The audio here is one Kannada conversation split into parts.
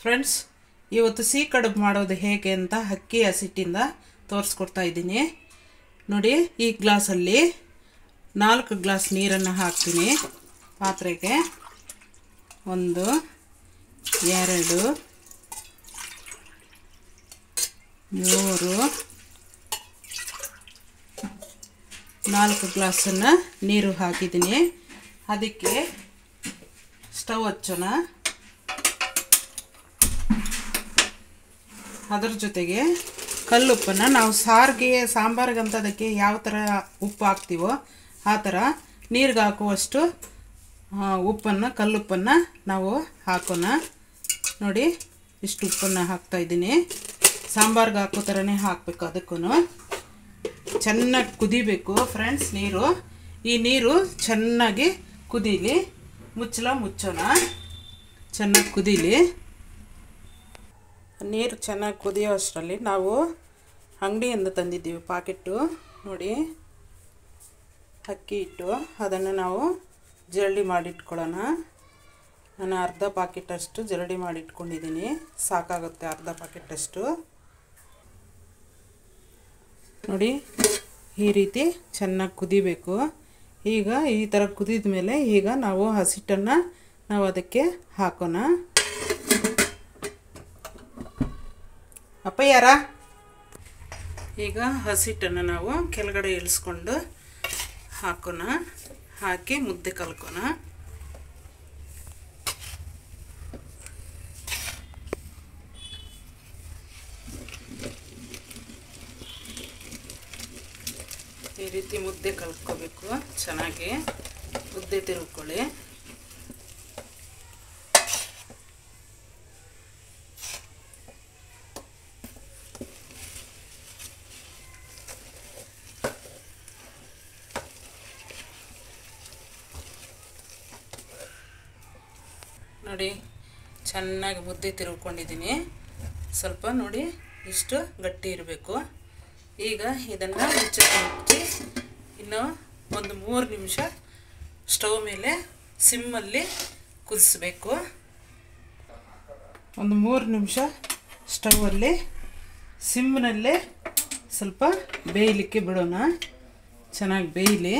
ಫ್ರೆಂಡ್ಸ್ ಇವತ್ತು ಸಿಹಿ ಕಡುಬು ಮಾಡೋದು ಹೇಗೆ ಅಂತ ಅಕ್ಕಿ ಹಸಿಟ್ಟಿಂದ ತೋರಿಸ್ಕೊಡ್ತಾ ಇದ್ದೀನಿ ನೋಡಿ ಈ ಗ್ಲಾಸಲ್ಲಿ ನಾಲ್ಕು ಗ್ಲಾಸ್ ನೀರನ್ನು ಹಾಕ್ತೀನಿ ಪಾತ್ರೆಗೆ ಒಂದು ಎರಡು ಮೂರು ನಾಲ್ಕು ಗ್ಲಾಸನ್ನು ನೀರು ಹಾಕಿದ್ದೀನಿ ಅದಕ್ಕೆ ಸ್ಟವ್ ಹಚ್ಚೋಣ ಅದರ ಜೊತೆಗೆ ಕಲ್ಲುಪ್ಪನ್ನು ನಾವು ಸಾರಿಗೆ ಸಾಂಬಾರಿಗಂತ ಅದಕ್ಕೆ ಯಾವ ಥರ ಉಪ್ಪು ಹಾಕ್ತೀವೋ ಆ ಥರ ನೀರಿಗೆ ಹಾಕುವಷ್ಟು ಆ, ಉಪ್ಪನ್ನು ಕಲ್ಲುಪ್ಪನ್ನು ನಾವು ಹಾಕೋಣ ನೋಡಿ ಇಷ್ಟು ಉಪ್ಪನ್ನು ಹಾಕ್ತಾ ಇದ್ದೀನಿ ಸಾಂಬಾರ್ಗೆ ಹಾಕೋ ಥರನೇ ಹಾಕಬೇಕು ಅದಕ್ಕೂ ಚೆನ್ನಾಗಿ ಕುದಿಬೇಕು ಫ್ರೆಂಡ್ಸ್ ನೀರು ಈ ನೀರು ಚೆನ್ನಾಗಿ ಕುದೀಲಿ ಮುಚ್ಚಲ ಮುಚ್ಚೋಣ ಚೆನ್ನಾಗಿ ಕುದೀಲಿ ನೀರು ಚೆನ್ನಾಗಿ ಕುದಿಯೋ ಅಷ್ಟರಲ್ಲಿ ನಾವು ಅಂಗಡಿಯಿಂದ ತಂದಿದ್ದೀವಿ ಪಾಕೆಟ್ಟು ನೋಡಿ ಅಕ್ಕಿ ಹಿಟ್ಟು ಅದನ್ನು ನಾವು ಜರಡಿ ಮಾಡಿಟ್ಕೊಳ್ಳೋಣ ನಾನು ಅರ್ಧ ಪಾಕೆಟಷ್ಟು ಜರಡಿ ಮಾಡಿಟ್ಕೊಂಡಿದ್ದೀನಿ ಸಾಕಾಗುತ್ತೆ ಅರ್ಧ ಪಾಕೆಟಷ್ಟು ನೋಡಿ ಈ ರೀತಿ ಚೆನ್ನಾಗಿ ಕುದಿಬೇಕು ಈಗ ಈ ಥರ ಕುದಿದ ಮೇಲೆ ಈಗ ನಾವು ಹಸಿಟ್ಟನ್ನು ನಾವು ಅದಕ್ಕೆ ಹಾಕೋಣ ಅಪ್ಪ ಯಾರ ಈಗ ಹಸಿಟ್ಟನ್ನು ನಾವು ಕೆಳಗಡೆ ಇಳಿಸ್ಕೊಂಡು ಹಾಕೋಣ ಹಾಕಿ ಮುದ್ದೆ ಕಲ್ಕೋಣ ಈ ರೀತಿ ಮುದ್ದೆ ಕಲ್ತ್ಕೋಬೇಕು ಚೆನ್ನಾಗಿ ಮುದ್ದೆ ತಿರುಗ್ಕೊಳ್ಳಿ ನೋಡಿ ಚೆನ್ನಾಗಿ ಮುದ್ದೆ ತಿರುಗ್ಕೊಂಡಿದ್ದೀನಿ ಸ್ವಲ್ಪ ನೋಡಿ ಇಷ್ಟು ಗಟ್ಟಿ ಇರಬೇಕು ಈಗ ಇದನ್ನು ಮುಚ್ಚಿ ಮುಚ್ಚಿ ಇನ್ನು ಒಂದು ಮೂರು ನಿಮಿಷ ಸ್ಟವ್ ಮೇಲೆ ಸಿಮ್ಮಲ್ಲಿ ಕುದಿಸ್ಬೇಕು ಒಂದು ಮೂರು ನಿಮಿಷ ಸ್ಟವಲ್ಲಿ ಸಿಮ್ನಲ್ಲೇ ಸ್ವಲ್ಪ ಬೇಯಲಿಕ್ಕೆ ಬಿಡೋಣ ಚೆನ್ನಾಗಿ ಬೇಯಲಿ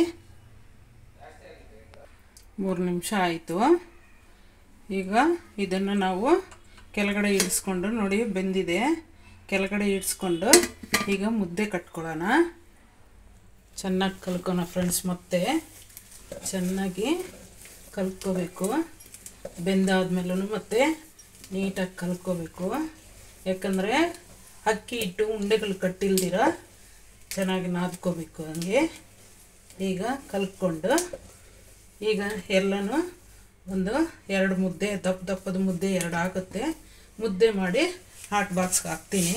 ಮೂರು ನಿಮಿಷ ಆಯಿತು ಈಗ ಇದನ್ನು ನಾವು ಕೆಳಗಡೆ ಇಳಿಸ್ಕೊಂಡು ನೋಡಿ ಬೆಂದಿದೆ ಕೆಳಗಡೆ ಇಳಿಸ್ಕೊಂಡು ಈಗ ಮುದ್ದೆ ಕಟ್ಕೊಳ್ಳೋಣ ಚೆನ್ನಾಗಿ ಕಲ್ಕೋಣ ಫ್ರೆಂಡ್ಸ್ ಮತ್ತೆ ಚೆನ್ನಾಗಿ ಕಲ್ತ್ಕೋಬೇಕು ಬೆಂದಾದ್ಮೇಲೂ ಮತ್ತೆ ನೀಟಾಗಿ ಕಲ್ತ್ಕೋಬೇಕು ಯಾಕಂದರೆ ಅಕ್ಕಿ ಇಟ್ಟು ಉಂಡೆಗಳು ಕಟ್ಟಿಲ್ದಿರ ಚೆನ್ನಾಗಿ ನಾದ್ಕೋಬೇಕು ಹಂಗೆ ಈಗ ಕಲ್ತ್ಕೊಂಡು ಈಗ ಎಲ್ಲನೂ ಒಂದು ಎರಡು ಮುದ್ದೆ ದಪ್ಪ ದಪ್ಪದ ಮುದ್ದೆ ಎರಡು ಆಗುತ್ತೆ ಮುದ್ದೆ ಮಾಡಿ ಹಾಟ್ ಬಾಕ್ಸ್ಗೆ ಹಾಕ್ತೀನಿ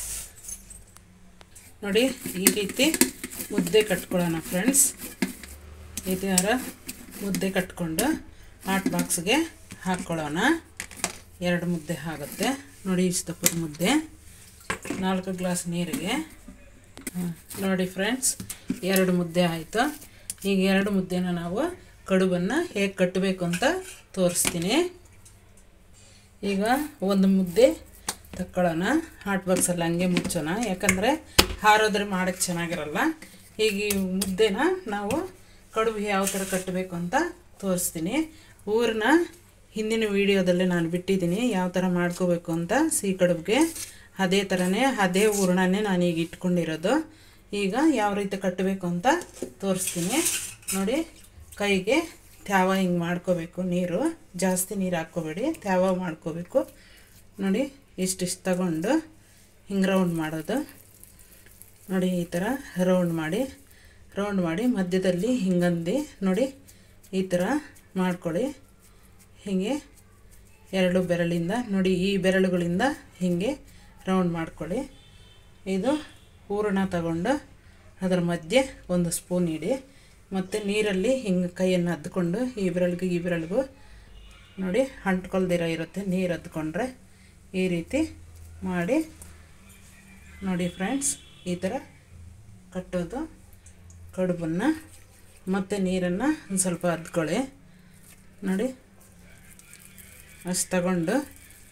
ನೋಡಿ ಈ ರೀತಿ ಮುದ್ದೆ ಕಟ್ಕೊಳ್ಳೋಣ ಫ್ರೆಂಡ್ಸ್ ಈ ಥರ ಮುದ್ದೆ ಕಟ್ಕೊಂಡು ಹಾಟ್ ಬಾಕ್ಸ್ಗೆ ಹಾಕ್ಕೊಳ್ಳೋಣ ಎರಡು ಮುದ್ದೆ ಆಗುತ್ತೆ ನೋಡಿ ಇಷ್ಟು ದಪ್ಪದ ಮುದ್ದೆ ನಾಲ್ಕು ಗ್ಲಾಸ್ ನೀರಿಗೆ ಹ್ಮ್. ನೋಡಿ ಫ್ರೆಂಡ್ಸ್ ಎರಡು ಮುದ್ದೆ ಆಯಿತು ಈಗ ಎರಡು ಮುದ್ದೆನ ನಾವು ಕಡುಬನ್ನು ಹೇಗೆ ಕಟ್ಟಬೇಕು ಅಂತ ತೋರಿಸ್ತೀನಿ ಈಗ ಒಂದು ಮುದ್ದೆ ತಕ್ಕೊಳ್ಳೋಣ ಹಾಟ್ ಬಾಕ್ಸಲ್ಲಿ ಹಂಗೆ ಮುಚ್ಚೋಣ ಯಾಕಂದರೆ ಹಾರೋದ್ರೆ ಮಾಡೋಕ್ಕೆ ಚೆನ್ನಾಗಿರಲ್ಲ ಈಗ ಈ ಮುದ್ದೆನ ನಾವು ಕಡುಬು ಯಾವ ಥರ ಕಟ್ಟಬೇಕು ಅಂತ ತೋರಿಸ್ತೀನಿ ಊರನ್ನ ಹಿಂದಿನ ವೀಡಿಯೋದಲ್ಲಿ ನಾನು ಬಿಟ್ಟಿದ್ದೀನಿ ಯಾವ ಥರ ಮಾಡ್ಕೋಬೇಕು ಅಂತ ಸಿಹಿ ಕಡುಬಿಗೆ ಅದೇ ಥರನೇ ಅದೇ ಹೂರಣನೇ ನಾನು ಈಗ ಇಟ್ಕೊಂಡಿರೋದು ಈಗ ಯಾವ ರೀತಿ ಕಟ್ಟಬೇಕು ಅಂತ ತೋರಿಸ್ತೀನಿ ನೋಡಿ ಕೈಗೆ ತ್ಯಾವ ಹಿಂಗೆ ಮಾಡ್ಕೋಬೇಕು ನೀರು ಜಾಸ್ತಿ ನೀರು ಹಾಕ್ಕೋಬೇಡಿ ತ್ಯಾವ ಮಾಡ್ಕೋಬೇಕು ನೋಡಿ ಇಷ್ಟಿಷ್ಟು ತಗೊಂಡು ಹಿಂಗೆ ರೌಂಡ್ ಮಾಡೋದು ನೋಡಿ ಈ ಥರ ರೌಂಡ್ ಮಾಡಿ ರೌಂಡ್ ಮಾಡಿ ಮಧ್ಯದಲ್ಲಿ ಹಿಂಗಂದು ನೋಡಿ ಈ ಥರ ಮಾಡ್ಕೊಳ್ಳಿ ಹೀಗೆ ಎರಡು ಬೆರಳಿಂದ ನೋಡಿ ಈ ಬೆರಳುಗಳಿಂದ ಹೀಗೆ ರೌಂಡ್ ಮಾಡ್ಕೊಳ್ಳಿ ಇದು ಹೂರಣ ತಗೊಂಡು ಅದರ ಮಧ್ಯೆ ಒಂದು ಸ್ಪೂನ್ ಇಡಿ ಮತ್ತು ನೀರಲ್ಲಿ ಹಿಂಗೆ ಕೈಯನ್ನು ಹದ್ಕೊಂಡು ಈ ಬೆರಳಿಗೂ ಈ ಬೆರಳಿಗೂ ನೋಡಿ ಅಂಟ್ಕೊಳ್ದಿರ ಇರುತ್ತೆ ನೀರು ಹದ್ಕೊಂಡ್ರೆ ಈ ರೀತಿ ಮಾಡಿ ನೋಡಿ ಫ್ರೆಂಡ್ಸ್ ಈ ಥರ ಕಟ್ಟೋದು ಕಡುಬನ್ನು ಮತ್ತು ನೀರನ್ನು ಒಂದು ಸ್ವಲ್ಪ ಹದ್ಕೊಳ್ಳಿ ನೋಡಿ ಅಷ್ಟು ತಗೊಂಡು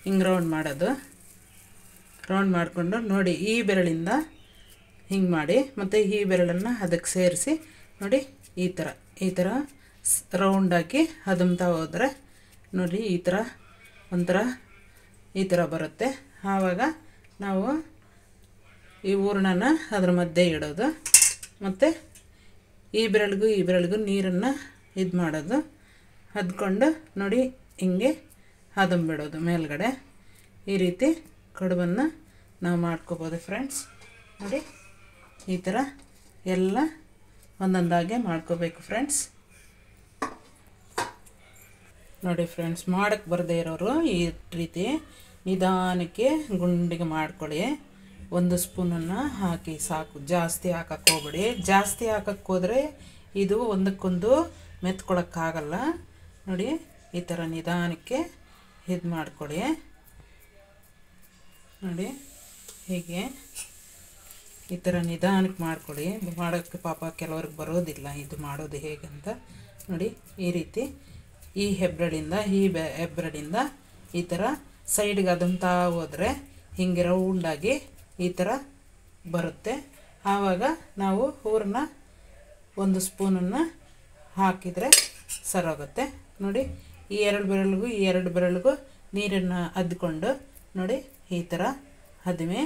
ಹಿಂಗೆ ರೌಂಡ್ ಮಾಡೋದು ರೌಂಡ್ ಮಾಡಿಕೊಂಡು ನೋಡಿ ಈ ಬೆರಳಿಂದ ಹಿಂಗೆ ಮಾಡಿ ಮತ್ತು ಈ ಬೆರಳನ್ನು ಅದಕ್ಕೆ ಸೇರಿಸಿ ನೋಡಿ ಈ ಥರ ಈ ಥರ ರೌಂಡ್ ಹಾಕಿ ಹದುಮ್ತಾ ಹೋದರೆ ನೋಡಿ ಈ ಥರ ಒಂಥರ ಈ ಥರ ಬರುತ್ತೆ ಆವಾಗ ನಾವು ಈ ಹೂರ್ಣನ ಅದ್ರ ಮಧ್ಯೆ ಇಡೋದು ಮತ್ತು ಈ ಬೆರಳಿಗೂ ಈ ಬೆರಳಿಗೂ ನೀರನ್ನು ಇದು ಮಾಡೋದು ಹದ್ಕೊಂಡು ನೋಡಿ ಹಿಂಗೆ ಹದಂಬಿಡೋದು ಮೇಲ್ಗಡೆ ಈ ರೀತಿ ಕಡುಬನ್ನು ನಾವು ಮಾಡ್ಕೋಬೋದು ಫ್ರೆಂಡ್ಸ್ ನೋಡಿ ಈ ಥರ ಎಲ್ಲ ಒಂದೊಂದಾಗೆ ಮಾಡ್ಕೋಬೇಕು ಫ್ರೆಂಡ್ಸ್ ನೋಡಿ ಫ್ರೆಂಡ್ಸ್ ಮಾಡೋಕ್ಕೆ ಬರದೇ ಇರೋರು ಈ ರೀತಿ ನಿಧಾನಕ್ಕೆ ಗುಂಡಿಗೆ ಮಾಡ್ಕೊಳ್ಳಿ ಒಂದು ಸ್ಪೂನನ್ನು ಹಾಕಿ ಸಾಕು ಜಾಸ್ತಿ ಹಾಕಕ್ಕೆ ಹೋಗ್ಬೇಡಿ ಜಾಸ್ತಿ ಹಾಕಕ್ಕೆ ಹೋದರೆ ಇದು ಒಂದಕ್ಕೊಂದು ಮೆತ್ಕೊಳಕ್ಕಾಗಲ್ಲ ನೋಡಿ ಈ ಥರ ನಿಧಾನಕ್ಕೆ ಇದು ಮಾಡ್ಕೊಳ್ಳಿ ನೋಡಿ ಹೀಗೆ ಈ ಥರ ನಿಧಾನಕ್ಕೆ ಮಾಡ್ಕೊಳ್ಳಿ ಮಾಡೋಕ್ಕೆ ಪಾಪ ಕೆಲವ್ರಿಗೆ ಬರೋದಿಲ್ಲ ಇದು ಮಾಡೋದು ಹೇಗಂತ ನೋಡಿ ಈ ರೀತಿ ಈ ಹೆಬ್ರಳಿಂದ ಈ ಬೆ ಹೆಬ್ರಳಿಂದ ಈ ಥರ ಸೈಡ್ಗೆ ಅದಂತ ಹೋದರೆ ಹಿಂಗೆ ರೌಂಡಾಗಿ ಈ ಥರ ಬರುತ್ತೆ ಆವಾಗ ನಾವು ಹೂರನ್ನ ಒಂದು ಸ್ಪೂನನ್ನು ಹಾಕಿದರೆ ಸರೋಗುತ್ತೆ ನೋಡಿ ಈ ಎರಡು ಬೆರಳಿಗೂ ಈ ಎರಡು ಬೆರಳಿಗೂ ನೀರನ್ನು ಅದ್ಕೊಂಡು ನೋಡಿ ಈ ಥರ ಹದಿಮೆ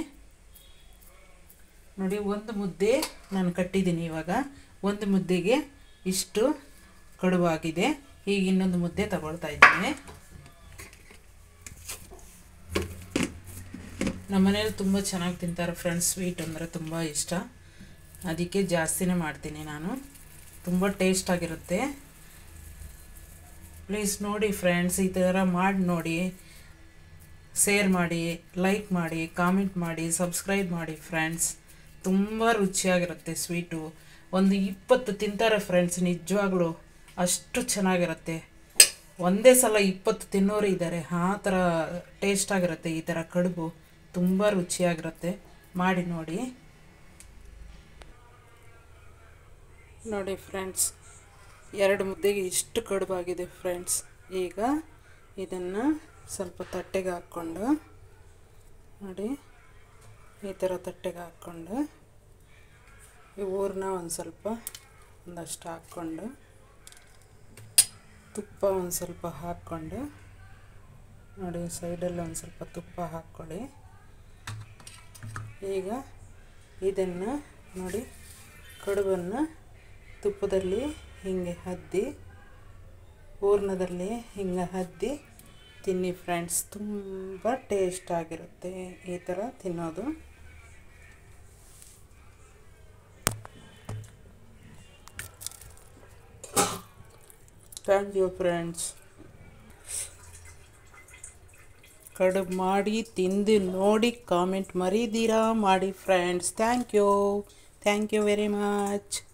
ನೋಡಿ ಒಂದು ಮುದ್ದೆ ನಾನು ಕಟ್ಟಿದ್ದೀನಿ ಇವಾಗ ಒಂದು ಮುದ್ದೆಗೆ ಇಷ್ಟು ಕಡುವಾಗಿದೆ ಈಗ ಇನ್ನೊಂದು ಮುದ್ದೆ ತಗೊಳ್ತಾ ಇದ್ದೀನಿ ನಮ್ಮ ಮನೇಲಿ ತುಂಬ ಚೆನ್ನಾಗಿ ತಿಂತಾರೆ ಫ್ರೆಂಡ್ಸ್ ಸ್ವೀಟ್ ಅಂದರೆ ತುಂಬ ಇಷ್ಟ ಅದಕ್ಕೆ ಜಾಸ್ತಿನೇ ಮಾಡ್ತೀನಿ ನಾನು ತುಂಬ ಟೇಸ್ಟಾಗಿರುತ್ತೆ ಪ್ಲೀಸ್ ನೋಡಿ ಫ್ರೆಂಡ್ಸ್ ಈ ಥರ ಮಾಡಿ ನೋಡಿ ಶೇರ್ ಮಾಡಿ ಲೈಕ್ ಮಾಡಿ ಕಾಮೆಂಟ್ ಮಾಡಿ ಸಬ್ಸ್ಕ್ರೈಬ್ ಮಾಡಿ ಫ್ರೆಂಡ್ಸ್ ತುಂಬ ರುಚಿಯಾಗಿರುತ್ತೆ ಸ್ವೀಟು ಒಂದು ಇಪ್ಪತ್ತು ತಿಂತಾರೆ ಫ್ರೆಂಡ್ಸ್ ನಿಜವಾಗ್ಲೂ ಅಷ್ಟು ಚೆನ್ನಾಗಿರುತ್ತೆ ಒಂದೇ ಸಲ ಇಪ್ಪತ್ತು ತಿನ್ನೋರು ಇದ್ದಾರೆ ಆ ಥರ ಟೇಸ್ಟಾಗಿರುತ್ತೆ ಈ ಥರ ಕಡುಬು ತುಂಬ ರುಚಿಯಾಗಿರುತ್ತೆ ಮಾಡಿ ನೋಡಿ ನೋಡಿ ಫ್ರೆಂಡ್ಸ್ ಎರಡು ಮುದ್ದೆಗೆ ಇಷ್ಟು ಕಡುಬಾಗಿದೆ ಫ್ರೆಂಡ್ಸ್ ಈಗ ಇದನ್ನು ಸ್ವಲ್ಪ ತಟ್ಟೆಗೆ ಹಾಕ್ಕೊಂಡು ನೋಡಿ ಈ ಥರ ತಟ್ಟೆಗೆ ಹಾಕ್ಕೊಂಡು ಈ ಊರನ್ನ ಒಂದು ಸ್ವಲ್ಪ ಒಂದಷ್ಟು ಹಾಕ್ಕೊಂಡು ತುಪ್ಪ ಒಂದು ಸ್ವಲ್ಪ ಹಾಕ್ಕೊಂಡು ನೋಡಿ ಸೈಡಲ್ಲಿ ಒಂದು ಸ್ವಲ್ಪ ತುಪ್ಪ ಹಾಕ್ಕೊಳ್ಳಿ ಈಗ ಇದನ್ನು ನೋಡಿ ಕಡುಬನ್ನು ತುಪ್ಪದಲ್ಲಿ ಹಿಂಗೆ ಹದ್ದಿ ಹೂರ್ಣದಲ್ಲಿ ಹಿಂಗೆ ಹದ್ದಿ ತಿನ್ನಿ ಫ್ರೆಂಡ್ಸ್ ತುಂಬ ಟೇಸ್ಟ್ ಆಗಿರುತ್ತೆ ಈ ಥರ ತಿನ್ನೋದು ಥ್ಯಾಂಕ್ ಯು ಫ್ರೆಂಡ್ಸ್ ಕಡುಬು ಮಾಡಿ ತಿಂದು ನೋಡಿ ಕಾಮೆಂಟ್ ಮರೀದಿರಾ ಮಾಡಿ friends thank you thank you very much